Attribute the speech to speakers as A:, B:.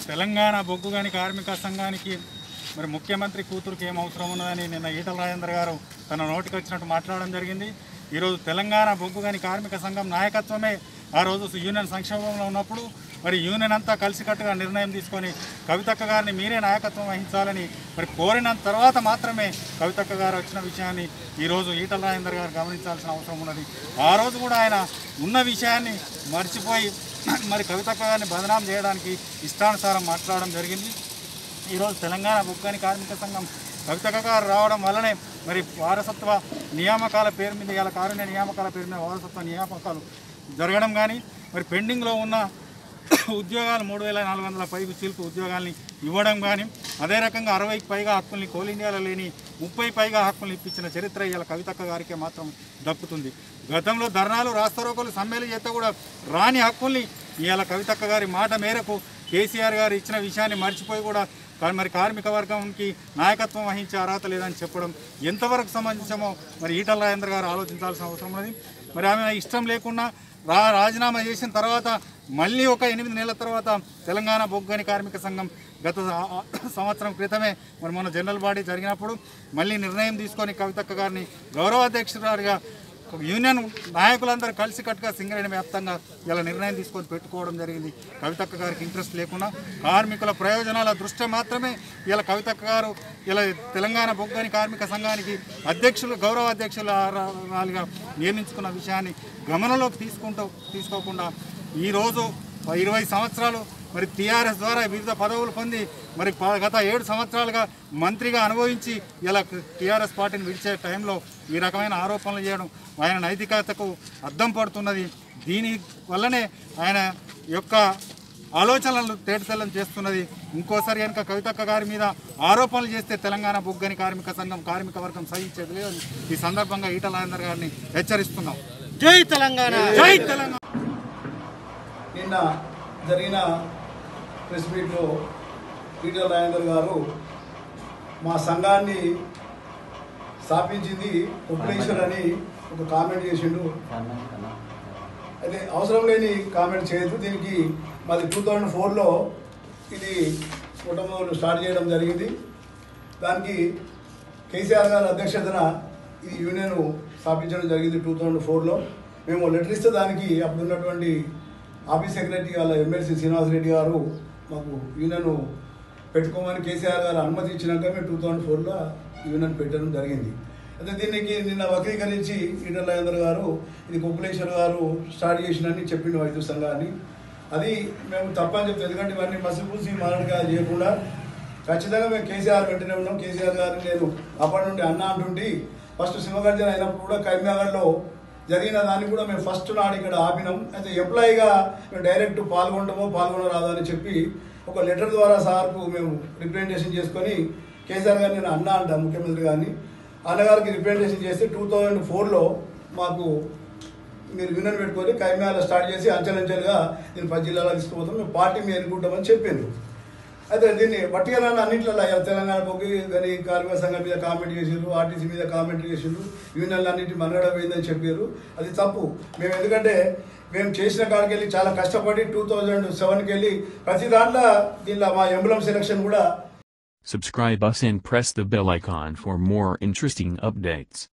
A: తెలంగాణ బొగ్గు కాని కార్మిక సంఘానికి మరి ముఖ్యమంత్రి కూతురుకి ఏం అవసరం ఉన్నదని నిన్న ఈటల రాజేంద్ర గారు తన నోటికి వచ్చినట్టు మాట్లాడడం జరిగింది ఈరోజు తెలంగాణ బొగ్గు కాని కార్మిక సంఘం నాయకత్వమే ఆ రోజు యూనియన్ సంక్షోభంలో ఉన్నప్పుడు మరి యూనియన్ అంతా కలిసికట్టుగా నిర్ణయం తీసుకొని కవితక్క గారిని మీరే నాయకత్వం వహించాలని మరి కోరిన తర్వాత మాత్రమే కవితక్క గారు వచ్చిన విషయాన్ని ఈరోజు ఈటల రాజేందర్ గారు గమనించాల్సిన అవసరం ఉన్నది ఆ రోజు కూడా ఆయన ఉన్న విషయాన్ని మర్చిపోయి మరి కవితక్క గారిని బదనాం చేయడానికి ఇష్టానుసారం మాట్లాడడం జరిగింది ఈరోజు తెలంగాణ బొగ్గని కార్మిక సంఘం కవితక గారు రావడం వల్లనే మరి వారసత్వ నియామకాల పేరు మీద ఇలా కారుణ్య నియామకాల పేరు మీద వారసత్వ నియామకాలు జరగడం కానీ మరి పెండింగ్లో ఉన్న ఉద్యోగాలు మూడు వేల నాలుగు వందల పైపు చిలుపు ఉద్యోగాల్ని ఇవ్వడం కానీ అదే రకంగా అరవైకి పైగా హక్కుల్ని కోల్ ఇండియాలో లేని ముప్పై పైగా హక్కుల్ని ఇప్పించిన చరిత్ర ఇలా కవితక్క గారికే మాత్రం దక్కుతుంది గతంలో ధర్నాలు రాస్తారోకలు సమ్మెలు చేస్తే కూడా రాని హక్కుల్ని ఇవాళ కవితక్క గారి మాట మేరకు కేసీఆర్ గారు ఇచ్చిన విషయాన్ని మర్చిపోయి కూడా కా- మరి కార్మిక వర్గంకి నాయకత్వం వహించే అర్హత లేదని చెప్పడం ఎంతవరకు సంబంధించమో మరి ఈటల రాజేంద్ర గారు ఆలోచించాల్సిన అవసరం ఉన్నది మరి ఆమె ఇష్టం లేకుండా రా రాజీనామా చేసిన తర్వాత మళ్ళీ ఒక ఎనిమిది నెలల తర్వాత తెలంగాణ బొగ్గని కార్మిక సంఘం గత ఆ- ఆ సంవత్సరం క్రితమే మరి మన జనరల్ బాడీ జరిగినప్పుడు మళ్ళీ నిర్ణయం తీసుకొని కవితక్క గారిని గౌరవాధ్యక్షురాలుగా యూనియన్ నాయకులందరూ కలిసికట్టుగా సింగరేణి వ్యాప్తంగా ఇలా నిర్ణయం తీసుకొని పెట్టుకోవడం జరిగింది కవితక్క గారికి ఇంట్రెస్ట్ లేకుండా కార్మికుల ప్రయోజనాల దృష్ట్యా మాత్రమే ఇలా కవితక్క గారు ఇలా తెలంగాణ బొగ్గని కార్మిక సంఘానికి అధ్యక్షులు గౌరవ అధ్యక్షులుగా నియమించుకున్న విషయాన్ని గమనంలోకి తీసుకుంటూ తీసుకోకుండా ఈరోజు ఇరవై సంవత్సరాలు మరి టీఆర్ఎస్ ద్వారా వివిధ పదవులు పొంది మరి ప- గత ఏడు సంవత్సరాలుగా మంత్రిగా అనుభవించి ఇలా టీఆర్ఎస్ పార్టీని విడిచే టైంలో ఈ రకమైన ఆరోపణలు చేయడం ఆయన నైతికతకు అద్దం పడుతున్నది దీని వల్లనే ఆయన యొక్క ఆలోచనలు తేటతెల్లం చేస్తున్నది ఇంకోసారి కనుక కవితక్క గారి మీద ఆరోపణలు చేస్తే తెలంగాణ బొగ్గని కార్మిక సంఘం కార్మిక వర్గం సహించేది లేదని ఈ సందర్భంగా ఈటల రాజేందర్ గారిని హెచ్చరిస్తున్నాం
B: జై తెలంగాణ
A: జై తెలంగాణ
C: నిన్న జరిగిన ప్రెస్ మీట్లో ఈటల రాజేందర్ గారు మా సంఘాన్ని స్థాపించింది ఉపేశ్వర్ అని ఒక కామెంట్ చేసిండు అయితే అవసరం లేని కామెంట్ చేయొద్దు దీనికి మాది టూ థౌజండ్ ఫోర్లో ఇది కుటుంబంలో స్టార్ట్ చేయడం జరిగింది దానికి కేసీఆర్ గారి అధ్యక్షతన ఈ యూనియన్ స్థాపించడం జరిగింది టూ థౌజండ్ ఫోర్లో మేము లెటర్ ఇస్తే దానికి అప్పుడు ఉన్నటువంటి ఆఫీస్ సెక్రటరీ వాళ్ళ ఎమ్మెల్సీ శ్రీనివాసరెడ్డి గారు మాకు యూనియన్ పెట్టుకోమని కేసీఆర్ గారు అనుమతి ఇచ్చినాక మేము టూ థౌజండ్ ఫోర్లో యూనియన్ పెట్టడం జరిగింది అయితే దీనికి నిన్న వక్రీకరించి ఈటల రాజేందర్ గారు ఇది కుప్పలేశ్వర్ గారు స్టార్ట్ చేసినని చెప్పిండు వైద్య సంఘాన్ని అది మేము తప్పని చెప్తాం ఎందుకంటే ఇవన్నీ మసిపూసి మారడుగా చేయకుండా ఖచ్చితంగా మేము కేసీఆర్ వెంటనే ఉన్నాం కేసీఆర్ గారిని నేను అప్పటి నుండి అన్న అంటుండి ఫస్ట్ సింహగర్జన అయినప్పుడు కూడా కరీంనగర్లో జరిగిన దాన్ని కూడా మేము ఫస్ట్ నాడు ఇక్కడ ఆపినాం అయితే ఎంప్లాయీగా మేము డైరెక్ట్ పాల్గొంటామో పాల్గొనరాదా అని చెప్పి ఒక లెటర్ ద్వారా సార్కు మేము రిప్రజెంటేషన్ చేసుకొని కేసీఆర్ గారిని నేను అన్న అంట ముఖ్యమంత్రి గారిని అన్నగారికి రిప్రజెంటేషన్ చేస్తే టూ థౌజండ్ ఫోర్లో మాకు మీరు యూనియన్ పెట్టుకొని కైమ్యాల స్టార్ట్ చేసి అంచెలంచెలుగా దీన్ని పది జిల్లాలో తీసుకుపోతాం మేము పార్టీ మేము ఎన్నుకుంటామని చెప్పిండ్రు అయితే దీన్ని పట్టుకెళ్ళి అన్నింటిలో ఇలా తెలంగాణ పొగ్గి కానీ కార్మిక సంఘం మీద కామెంట్ చేసిండ్రు ఆర్టీసీ మీద కామెంట్ చేసిండ్రు యూనియన్లు అన్నింటి మనగడ పోయిందని చెప్పారు అది తప్పు మేము ఎందుకంటే మేము చేసిన కాడికి వెళ్ళి చాలా కష్టపడి టూ థౌజండ్ సెవెన్కి వెళ్ళి ప్రతి దాంట్లో దీనిలో మా ఎంబులం సెలక్షన్ కూడా
D: Subscribe us and press the bell icon for more interesting updates.